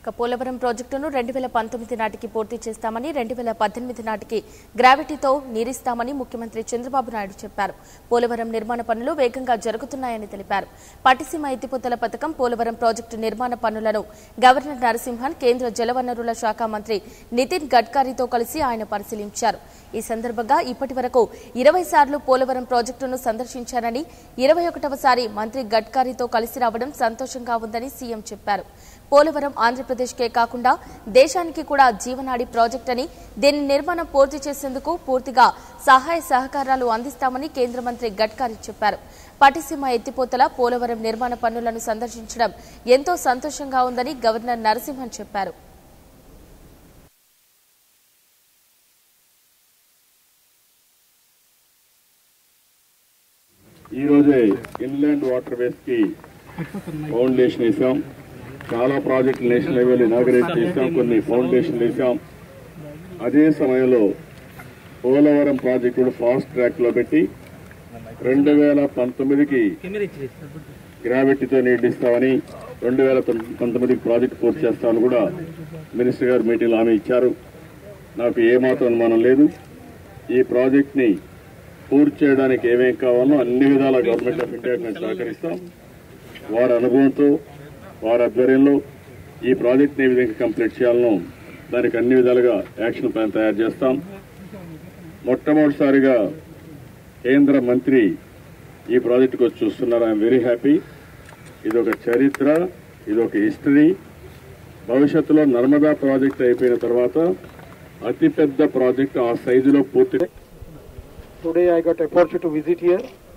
ఇక పోలవరం ప్రాజెక్టును రెండు వేల పంతొమ్మిది నాటికి పూర్తి చేస్తామని రెండు వేల పద్దెనిమిది నాటికి గ్రావిటీతో నీరిస్తామని ముఖ్యమంత్రి చంద్రబాబు నాయుడు చెప్పారు పోలవరం నిర్మాణ పనులు వేగంగా జరుగుతున్నాయని తెలిపారు పట్టిసీమ ఎత్తిపోతల పథకం పోలవరం ప్రాజెక్టు నిర్మాణ పనులను గవర్నర్ నరసింహన్ కేంద్ర జలవనరుల శాఖ మంత్రి నితిన్ గడ్కరీతో కలిసి ఆయన పరిశీలించారు ఈ సందర్భంగా ఇప్పటి వరకు ఇరవై సార్లు పోలవరం ప్రాజెక్టును సందర్శించారని ఇరవై ఒకటవసారి మంత్రి గడ్కరీతో కలిసి రావడం సంతోషంగా ఉందని సీఎం చెప్పారు పోలవరం ఆంధ్రప్రదేశ్కే కాకుండా దేశానికి కూడా జీవనాడి ప్రాజెక్ట్ అని దీని నిర్మాణం పూర్తి చేసేందుకు పూర్తిగా సహాయ సహకారాలు అందిస్తామని కేంద్ర మంత్రి గడ్కరీ చెప్పారు పటిసీమ ఎత్తిపోతల పోలవరం నిర్మాణ పనులను సందర్శించడం ఎంతో సంతోషంగా ఉందని గవర్నర్ నరసింహన్ చెప్పారు ఈ రోజే ఇన్లాండ్ వాటర్ వేస్ కి ఫౌండేషన్ వేసాం చాలా ప్రాజెక్టులు నేషనల్ లెవెల్ ఇనాగరేట్ చేసాం కొన్ని ఫౌండేషన్ వేసాం అదే సమయంలో పోలవరం ప్రాజెక్ట్ కూడా ఫాస్ట్ ట్రాక్ లో పెట్టి రెండు వేల పంతొమ్మిదికి గ్రావిటీతో నీటిస్తామని రెండు వేల పంతొమ్మిదికి ప్రాజెక్ట్ పూర్తి చేస్తామని కూడా మినిస్టర్ గారు మీటింగ్లో హామీ ఇచ్చారు నాకు ఏమాత్రం అనుమానం లేదు ఈ ప్రాజెక్ట్ ని పూర్తి చేయడానికి ఏమేం కావాలో అన్ని విధాల గవర్నమెంట్ ఆఫ్ ఇండియాకి మేము సహకరిస్తాం వారి అనుభవంతో వారి ఆధ్వర్యంలో ఈ ప్రాజెక్ట్ ఏ విధంగా కంప్లీట్ చేయాలనో దానికి అన్ని విధాలుగా యాక్షన్ ప్లాన్ తయారు చేస్తాం మొట్టమొదటిసారిగా కేంద్ర మంత్రి ఈ ప్రాజెక్టుకు వచ్చి చూస్తున్నారు ఐఎమ్ వెరీ హ్యాపీ ఇది ఒక చరిత్ర ఇది ఒక హిస్టరీ భవిష్యత్తులో నర్మదా ప్రాజెక్ట్ అయిపోయిన తర్వాత అతిపెద్ద ప్రాజెక్ట్ ఆ సైజులో పూర్తి Today I got opportunity to visit here.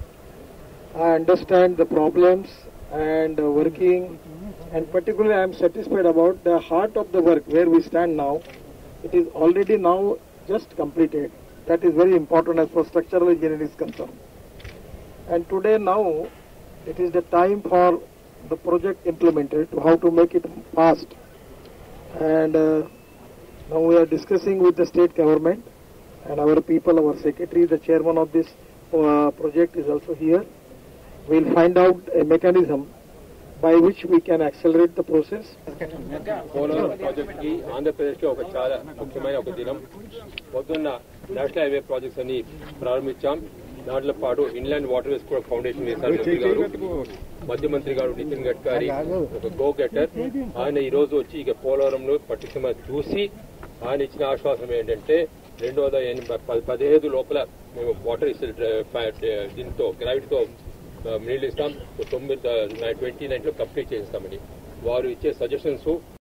I understand the problems and uh, working and particularly I am satisfied about the heart of the work where we stand now. It is already now just completed. That is very important as far as structural engineering is concerned. And today now it is the time for the project implemented to how to make it fast. And uh, now we are discussing with the state government and our people, our secretary, the chairman of this uh, project is also here. We'll find out a mechanism by which we can accelerate the process. Polavaram project కి ఆంధ్రప్రదేశ్ లో ఒక చాలా ముఖ్యమైన ఒక దినం పొద్దున్న national highway projects అన్ని ప్రారంభించాం దాంట్లో పాటు ఇన్లాండ్ వాటర్ వేస్ కూడా ఫౌండేషన్ వేశారు మంత్రి గారు మధ్య మంత్రి గారు నితిన్ గడ్కరీ ఒక గో గెటర్ ఆయన ఈ రోజు వచ్చి ఇక పోలవరంలో పట్టిసీమ చూసి ఆయన ఇచ్చిన ఆశ్వాసం ఏంటంటే రెండు వందల ఎనభై ప- పదిహేదు లోపల మేము వాటర్ ఇస్తే దీంతో గ్రావిటీతో నీళ్ళు ఇస్తాం తొమ్మిది ట్వంటీ నైన్ లో కంప్లీట్ చేస్తామని వారు ఇచ్చే సజెషన్స్